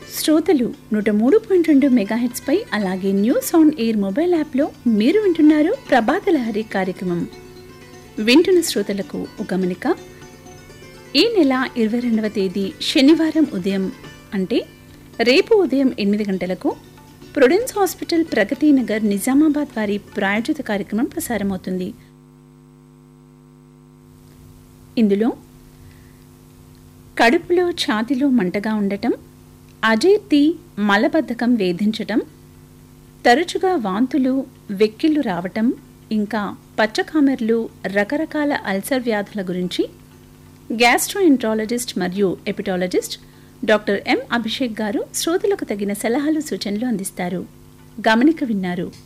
శ్రోతలు నూట మూడు పాయింట్ రెండు మెగాహెట్స్పై అలాగే న్యూస్ ఆన్ ఎయిర్ మొబైల్ యాప్లో మీరు వింటున్నారు ప్రభాత లహరి కార్యక్రమం వింటున్న శ్రోతలకు ఒక గమనిక ఈ నెల ఇరవై రెండవ తేదీ శనివారం ఉదయం అంటే రేపు ఉదయం ఎనిమిది గంటలకు ప్రుడెన్స్ హాస్పిటల్ ప్రగతి నగర్ నిజామాబాద్ వారి ప్రాయోజిత కార్యక్రమం ప్రసారమవుతుంది ఇందులో కడుపులో ఛాతిలో మంటగా ఉండటం అజీర్తి మలబద్ధకం వేధించటం తరచుగా వాంతులు వెక్కిళ్ళు రావటం ఇంకా పచ్చకామెర్లు రకరకాల అల్సర్ వ్యాధుల గురించి గ్యాస్ట్రోఎంట్రాలజిస్ట్ మరియు ఎపిటాలజిస్ట్ డాక్టర్ ఎం అభిషేక్ గారు శ్రోతలకు తగిన సలహాలు సూచనలు అందిస్తారు గమనిక విన్నారు